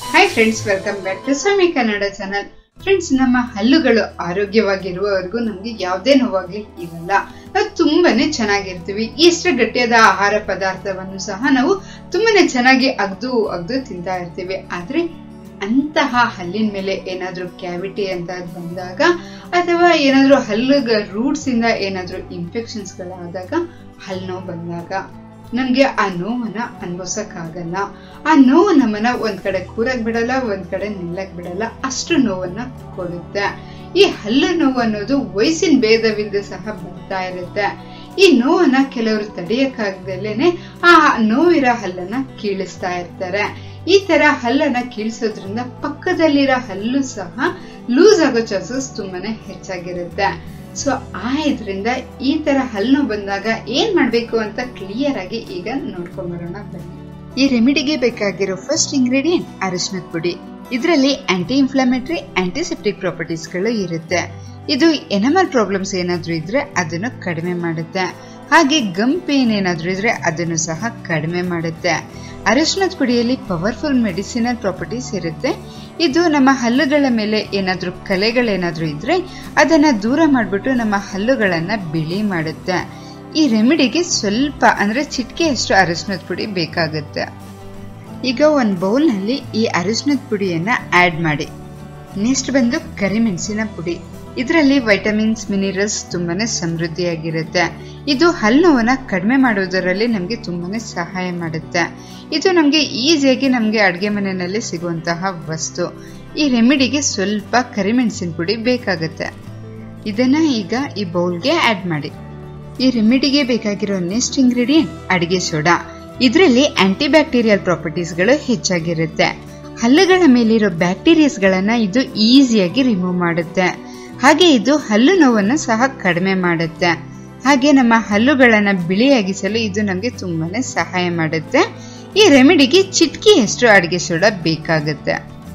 hi friends welcome back to Sami Kannada channel friends ನಮ್ಮ ಹಲ್ಲುಗಳು ಆರೋಗ್ಯವಾಗಿರುವವರೆಗೂ ನಮ್ಗೆ ಯಾವುದೇ ನೋವಾಗ್ಲಿ ಇರಲ್ಲ ನಾವು ತುಂಬಾನೇ ಚೆನ್ನಾಗಿರ್ತೀವಿ ಇಷ್ಟು ಗಟ್ಟಿಯಾದ ಆಹಾರ ಪದಾರ್ಥವನ್ನು ಸಹ ನಾವು ತುಂಬಾನೇ ಚೆನ್ನಾಗಿ ಅಗ್ದು ಅಗ್ದು ತಿಂತಾ ಇರ್ತೀವಿ ಆದ್ರೆ ಅಂತಹ ಹಲ್ಲಿನ ಮೇಲೆ ಏನಾದ್ರೂ ಕ್ಯಾವಿಟಿ ಅಂತ ಬಂದಾಗ ಅಥವಾ ಏನಾದ್ರೂ ಹಲ್ಲುಗ ರೂಟ್ಸ್ ಇಂದ ಏನಾದ್ರೂ ಇನ್ಫೆಕ್ಷನ್ಸ್ ಗಳಾದಾಗ ಹಲ್ಲು ನೋವು ಬಂದಾಗ ನಮ್ಗೆ ಆ ನೋವನ್ನ ಅನ್ಭವಿಸಕ್ಕಾಗಲ್ಲ ಆ ನೋವು ನಮ್ಮನ್ನ ಒಂದ್ ಕಡೆ ಕೂರಕ್ ಬಿಡಲ್ಲ ಒಂದ್ ಕಡೆ ನಿಲ್ಲಕ್ ಬಿಡಲ್ಲ ಅಷ್ಟು ನೋವನ್ನ ಕೊಡುತ್ತೆ ಈ ಹಲ್ಲು ನೋವು ಅನ್ನೋದು ವಯಸ್ಸಿನ ಭೇದವಿಲ್ಲದೆ ಸಹ ಬರ್ತಾ ಇರುತ್ತೆ ಈ ನೋವನ್ನ ಕೆಲವರು ತಡೆಯಕ್ಕಾಗದಲೇನೆ ಆ ನೋವಿರೋ ಹಲ್ಲನ್ನ ಕೀಳಿಸ್ತಾ ಇರ್ತಾರೆ ಈ ತರ ಹಲ್ಲನ್ನ ಕೀಳ್ಸೋದ್ರಿಂದ ಪಕ್ಕದಲ್ಲಿರೋ ಹಲ್ಲು ಸಹ ಲೂಸ್ ಆಗೋ ಚಾನ್ಸಸ್ ತುಂಬಾನೇ ಹೆಚ್ಚಾಗಿರುತ್ತೆ ಸೊ ಆ ಇದರಿಂದ ಈ ತರ ಹಲ್ಲು ಬಂದಾಗ ಏನ್ ಮಾಡ್ಬೇಕು ಅಂತ ಕ್ಲಿಯರ್ ಆಗಿ ಈಗ ನೋಡ್ಕೊಂಬರೋಣ ಬನ್ನಿ ಈ ರೆಮಿಡಿಗೆ ಬೇಕಾಗಿರೋ ಫಸ್ಟ್ ಇಂಗ್ರೀಡಿಯೆಂಟ್ ಅರಿಶಿನದ ಪುಡಿ ಇದರಲ್ಲಿ ಆಂಟಿ ಇನ್ಫ್ಲಮೇಟರಿ ಆಂಟಿಸೆಪ್ಟಿಕ್ ಪ್ರಾಪರ್ಟೀಸ್ಗಳು ಇರುತ್ತೆ ಇದು ಎನಮಲ್ ಪ್ರಾಬ್ಲಮ್ಸ್ ಏನಾದ್ರೂ ಇದ್ರೆ ಅದನ್ನು ಕಡಿಮೆ ಮಾಡುತ್ತೆ ಹಾಗೆ ಗಮ್ ಪೇನ್ ಏನಾದ್ರೂ ಇದ್ರೆ ಅದನ್ನು ಸಹ ಕಡಿಮೆ ಮಾಡುತ್ತೆ ಅರಿಶಿನದ ಪುಡಿಯಲ್ಲಿ ಪವರ್ಫುಲ್ ಮೆಡಿಸಿನಲ್ ಪ್ರಾಪರ್ಟೀಸ್ ಇರುತ್ತೆ ಇದು ನಮ್ಮ ಹಲ್ಲುಗಳ ಮೇಲೆ ಏನಾದ್ರೂ ಕಲೆಗಳೇನಾದ್ರೂ ಇದ್ರೆ ಅದನ್ನ ದೂರ ಮಾಡಿಬಿಟ್ಟು ನಮ್ಮ ಹಲ್ಲುಗಳನ್ನ ಬಿಳಿ ಮಾಡುತ್ತೆ ಈ ರೆಮಿಡಿಗೆ ಸ್ವಲ್ಪ ಅಂದ್ರೆ ಚಿಟಿಕೆಯಷ್ಟು ಅರಿಶಿನದ ಪುಡಿ ಬೇಕಾಗುತ್ತೆ ಈಗ ಒಂದು ಬೌಲ್ನಲ್ಲಿ ಈ ಅರಿಶಿನದ ಪುಡಿಯನ್ನ ಆಡ್ ಮಾಡಿ ನೆಕ್ಸ್ಟ್ ಬಂದು ಕರಿಮೆಣಸಿನ ಪುಡಿ ಇದರಲ್ಲಿ ವೈಟಮಿನ್ಸ್ ಮಿನರಲ್ಸ್ ತುಂಬಾನೇ ಸಮೃದ್ಧಿಯಾಗಿರುತ್ತೆ ಇದು ಹಲ್ಲು ನೋವನ್ನ ಕಡಿಮೆ ಮಾಡೋದರಲ್ಲಿ ನಮಗೆ ತುಂಬಾನೇ ಸಹಾಯ ಮಾಡುತ್ತೆ ಇದು ನಮಗೆ ಈಸಿಯಾಗಿ ನಮಗೆ ಅಡುಗೆ ಮನೆಯಲ್ಲಿ ಸಿಗುವಂತಹ ವಸ್ತು ಈ ರೆಮಿಡಿಗೆ ಸ್ವಲ್ಪ ಕರಿಮೆಣಸಿನ ಪುಡಿ ಬೇಕಾಗುತ್ತೆ ಇದನ್ನ ಈಗ ಈ ಬೌಲ್ಗೆ ಆಡ್ ಮಾಡಿ ಈ ರೆಮಿಡಿಗೆ ಬೇಕಾಗಿರೋ ನೆಕ್ಸ್ಟ್ ಇಂಗ್ರೀಡಿಯೆಂಟ್ ಅಡಿಗೆ ಸೋಡಾ ಇದರಲ್ಲಿ ಆಂಟಿ ಬ್ಯಾಕ್ಟೀರಿಯಲ್ ಪ್ರಾಪರ್ಟೀಸ್ಗಳು ಹೆಚ್ಚಾಗಿರುತ್ತೆ ಹಲ್ಲುಗಳ ಮೇಲಿರೋ ಬ್ಯಾಕ್ಟೀರಿಯಾಸ್ಗಳನ್ನ ಇದು ಈಸಿಯಾಗಿ ರಿಮೂವ್ ಮಾಡುತ್ತೆ ಹಾಗೆ ಇದು ಹಲ್ಲು ನೋವನ್ನು ಸಹ ಕಡಿಮೆ ಮಾಡುತ್ತೆ ಹಾಗೆ ನಮ್ಮ ಹಲ್ಲುಗಳನ್ನ ಬಿಳಿಯಾಗಿಸಲು ಇದು ನಮಗೆ ತುಂಬಾನೇ ಸಹಾಯ ಮಾಡುತ್ತೆ ಈ ರೆಮಿಡಿಗೆ ಚಿಟ್ಕಿಯಷ್ಟು ಅಡಿಗೆ ಸೋಡಾ ಬೇಕಾಗುತ್ತೆ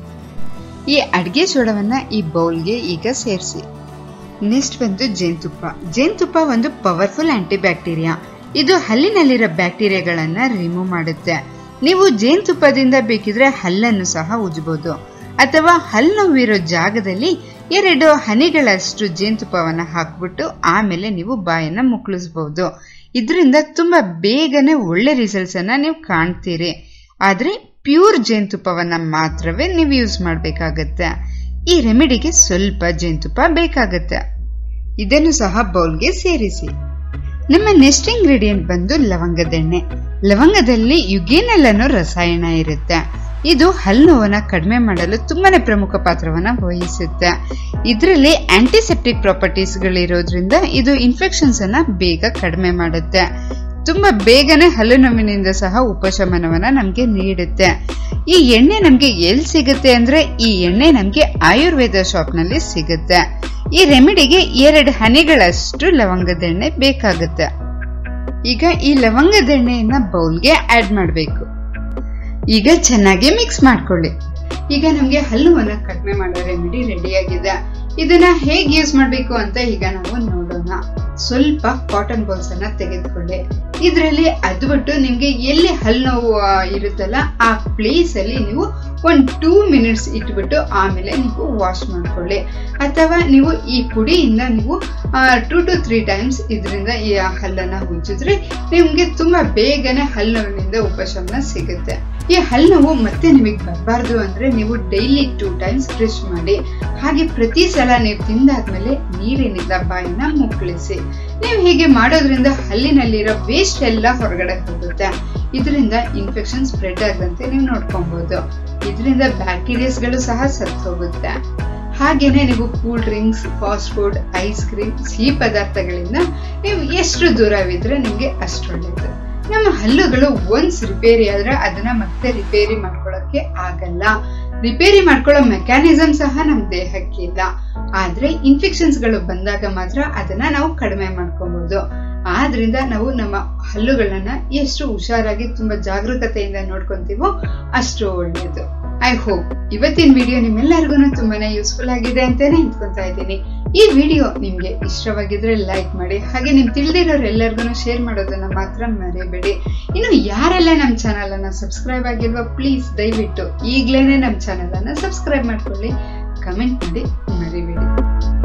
ಈ ಅಡಿಗೆ ಸೋಡಾವನ್ನ ಈ ಬೌಲ್ಗೆ ಈಗ ಸೇರಿಸಿ ನೆಕ್ಸ್ಟ್ ಬಂದು ಜೇನುತುಪ್ಪ ಜೇನುತುಪ್ಪ ಒಂದು ಪವರ್ಫುಲ್ ಆಂಟಿ ಬ್ಯಾಕ್ಟೀರಿಯಾ ಇದು ಹಲ್ಲಿನಲ್ಲಿರೋ ಬ್ಯಾಕ್ಟೀರಿಯಾಗಳನ್ನ ರಿಮೂವ್ ಮಾಡುತ್ತೆ ನೀವು ಜೇನುತುಪ್ಪದಿಂದ ಬೇಕಿದ್ರೆ ಹಲ್ಲನ್ನು ಸಹ ಉಜ್ಬೋದು ಅಥವಾ ಹಲ್ಲು ನೋವಿರೋ ಜಾಗದಲ್ಲಿ ಎರಡು ಹನಿಗಳಷ್ಟು ಜೇನುತುಪ್ಪವನ್ನ ಹಾಕ್ಬಿಟ್ಟು ಆಮೇಲೆ ನೀವು ಬಾಯನ್ನ ಮುಕ್ಕಳಿಸಬಹುದು ಇದರಿಂದ ತುಂಬಾ ಬೇಗನೆ ಒಳ್ಳೆ ರಿಸಲ್ಟ್ಸ್ ಅನ್ನ ನೀವು ಕಾಣ್ತೀರಿ ಆದ್ರೆ ಪ್ಯೂರ್ ಜೇನುತುಪ್ಪವನ್ನ ಮಾತ್ರವೇ ನೀವು ಯೂಸ್ ಮಾಡಬೇಕಾಗತ್ತೆ ಈ ರೆಮಿಡಿಗೆ ಸ್ವಲ್ಪ ಜೇನುತುಪ್ಪ ಬೇಕಾಗತ್ತೆ ಇದನ್ನು ಸಹ ಬೌಲ್ಗೆ ಸೇರಿಸಿ ನಮ್ಮ ನೆಕ್ಸ್ಟ್ ಇಂಗ್ರೀಡಿಯೆಂಟ್ ಬಂದು ಲವಂಗದೆಣ್ಣೆ ಲವಂಗದಲ್ಲಿ ಯುಗೇನಲ್ ಅನ್ನೋ ರಸಾಯನ ಇರುತ್ತೆ ಇದು ಹಲ್ಲು ನೋವನ್ನ ಕಡಿಮೆ ಮಾಡಲು ತುಂಬಾನೇ ಪ್ರಮುಖ ಪಾತ್ರವನ್ನ ವಹಿಸುತ್ತೆ ಇದರಲ್ಲಿ ಆಂಟಿಸೆಪ್ಟಿಕ್ ಪ್ರಾಪರ್ಟೀಸ್ಗಳಿರೋದ್ರಿಂದ ಇದು ಇನ್ಫೆಕ್ಷನ್ಸ್ ಅನ್ನ ಬೇಗ ಕಡಿಮೆ ಮಾಡುತ್ತೆ ತುಂಬಾ ಬೇಗನೆ ಹಲ್ಲು ನೋವಿನಿಂದ ಸಹ ಉಪಶಮನವನ್ನ ನಮ್ಗೆ ನೀಡುತ್ತೆ ಈ ಎಣ್ಣೆ ನಮ್ಗೆ ಎಲ್ಲಿ ಸಿಗುತ್ತೆ ಅಂದ್ರೆ ಈ ಎಣ್ಣೆ ನಮ್ಗೆ ಆಯುರ್ವೇದ ಶಾಪ್ ನಲ್ಲಿ ಸಿಗುತ್ತೆ ಈ ರೆಮಿಡಿಗೆ ಎರಡು ಹನಿಗಳಷ್ಟು ಲವಂಗದೆಣ್ಣೆ ಬೇಕಾಗುತ್ತೆ ಈಗ ಈ ಲವಂಗದೆಣ್ಣೆಯನ್ನ ಬೌಲ್ಗೆ ಆಡ್ ಮಾಡಬೇಕು ಈಗ ಚೆನ್ನಾಗಿ ಮಿಕ್ಸ್ ಮಾಡ್ಕೊಳ್ಳಿ ಈಗ ನಮ್ಗೆ ಹಲ್ಲುವನ್ನ ಕಡಿಮೆ ಮಾಡೋ ರೆಮಿಡಿ ರೆಡಿ ಆಗಿದೆ ಇದನ್ನ ಹೇಗೆ ಯೂಸ್ ಮಾಡ್ಬೇಕು ಅಂತ ಈಗ ನಾವು ನೋಡೋಣ ಸ್ವಲ್ಪ ಕಾಟನ್ ಬಾಲ್ಸ್ ಅನ್ನ ತೆಗೆದುಕೊಳ್ಳಿ ಇದರಲ್ಲಿ ಅದು ಬಿಟ್ಟು ನಿಮ್ಗೆ ಎಲ್ಲಿ ಹಲ್ಲು ನೋವು ಇರುತ್ತಲ್ಲ ಆ ಪ್ಲೇಸ್ ಅಲ್ಲಿ ನೀವು ಒಂದ್ ಟೂ ಮಿನಿಟ್ಸ್ ಇಟ್ಬಿಟ್ಟು ಆಮೇಲೆ ನೀವು ವಾಶ್ ಮಾಡ್ಕೊಳ್ಳಿ ಅಥವಾ ನೀವು ಈ ಪುಡಿಯಿಂದ ನೀವು ಟೂ ಟು ತ್ರೀ ಟೈಮ್ಸ್ ಇದರಿಂದ ಈ ಹಲ್ಲನ್ನ ಉಜ್ಜಿದ್ರೆ ನಿಮ್ಗೆ ತುಂಬಾ ಬೇಗನೆ ಹಲ್ಲು ನೋವಿನಿಂದ ಉಪಶಮನ ಸಿಗುತ್ತೆ ಈ ಹಲ್ಲು ನೋವು ಮತ್ತೆ ನಿಮಗೆ ಬರಬಾರ್ದು ಅಂದ್ರೆ ನೀವು ಡೈಲಿ ಟೂ ಟೈಮ್ಸ್ ಬ್ರಷ್ ಮಾಡಿ ಹಾಗೆ ಪ್ರತಿ ಸಲ ನೀವು ತಿಂದಾದ್ಮೇಲೆ ನೀರಿನಿಂದ ಬಾಯಿನ ಮುಕ್ಕಳಿಸಿ ನೀವು ಹೀಗೆ ಮಾಡೋದ್ರಿಂದ ಹಲ್ಲಿನಲ್ಲಿರೋ ವೇಸ್ಟ್ ಎಲ್ಲ ಹೊರಗಡೆ ಹೋಗುತ್ತೆ ಇದರಿಂದ ಇನ್ಫೆಕ್ಷನ್ ಸ್ಪ್ರೆಡ್ ಆಗದಂತೆ ನೀವು ನೋಡ್ಕೊಬಹುದು ಇದರಿಂದ ಬ್ಯಾಕ್ಟೀರಿಯಾಸ್ಗಳು ಸಹ ಸತ್ತು ಹೋಗುತ್ತೆ ಹಾಗೇನೆ ನೀವು cool drinks fast food ice cream ಸಿಹಿ ಪದಾರ್ಥಗಳಿಂದ ನೀವು ಎಷ್ಟು ದೂರವಿದ್ರೆ ನಿಮ್ಗೆ ಅಷ್ಟು ಒಳ್ಳೇದು ನಮ್ಮ ಹಲ್ಲುಗಳು ಒನ್ಸ್ ರಿಪೇರಿ ಆದ್ರೆ ಅದನ್ನ ಮತ್ತೆ ರಿಪೇರಿ ಮಾಡ್ಕೊಳಕ್ಕೆ ಆಗಲ್ಲ ರಿಪೇರಿ ಮಾಡ್ಕೊಳ್ಳೋ ಮೆಕ್ಯಾನಿಸಮ್ ಸಹ ನಮ್ ದೇಹಕ್ಕೆ ಇಲ್ಲ ಆದ್ರೆ ಇನ್ಫೆಕ್ಷನ್ಸ್ ಗಳು ಬಂದಾಗ ಮಾತ್ರ ಅದನ್ನ ನಾವು ಕಡಿಮೆ ಮಾಡ್ಕೊಬಹುದು ಆದ್ರಿಂದ ನಾವು ನಮ್ಮ ಹಲ್ಲುಗಳನ್ನ ಎಷ್ಟು ಹುಷಾರಾಗಿ ತುಂಬಾ ಜಾಗರೂಕತೆಯಿಂದ ನೋಡ್ಕೊಂತೀವೋ ಅಷ್ಟು ಒಳ್ಳೇದು ಐ ಹೋಪ್ ಇವತ್ತಿನ ವಿಡಿಯೋ ನಿಮ್ಮೆಲ್ಲರಿಗೂ ತುಂಬಾನೇ ಯೂಸ್ಫುಲ್ ಆಗಿದೆ ಅಂತಾನೆ ಇಟ್ಕೊಂತಾ ಇದ್ದೀನಿ ಈ ವಿಡಿಯೋ ನಿಮ್ಗೆ ಇಷ್ಟವಾಗಿದ್ರೆ ಲೈಕ್ ಮಾಡಿ ಹಾಗೆ ನಿಮ್ ತಿಳಿದಿರೋರೆಲ್ಲರಿಗೂ ಶೇರ್ ಮಾಡೋದನ್ನ ಮಾತ್ರ ಮರೆಯಬೇಡಿ ಇನ್ನು ಯಾರೆಲ್ಲ ನಮ್ಮ ಚಾನಲ್ ಅನ್ನ ಸಬ್ಸ್ಕ್ರೈಬ್ ಆಗಿಲ್ವಾ ಪ್ಲೀಸ್ ದಯವಿಟ್ಟು ಈಗ್ಲೇನೆ ನಮ್ಮ ಚಾನಲ್ ಅನ್ನ ಸಬ್ಸ್ಕ್ರೈಬ್ ಮಾಡ್ಕೊಳ್ಳಿ ಕಮೆಂಟ್ ಮಾಡಿ ಮರಿಬೇಡಿ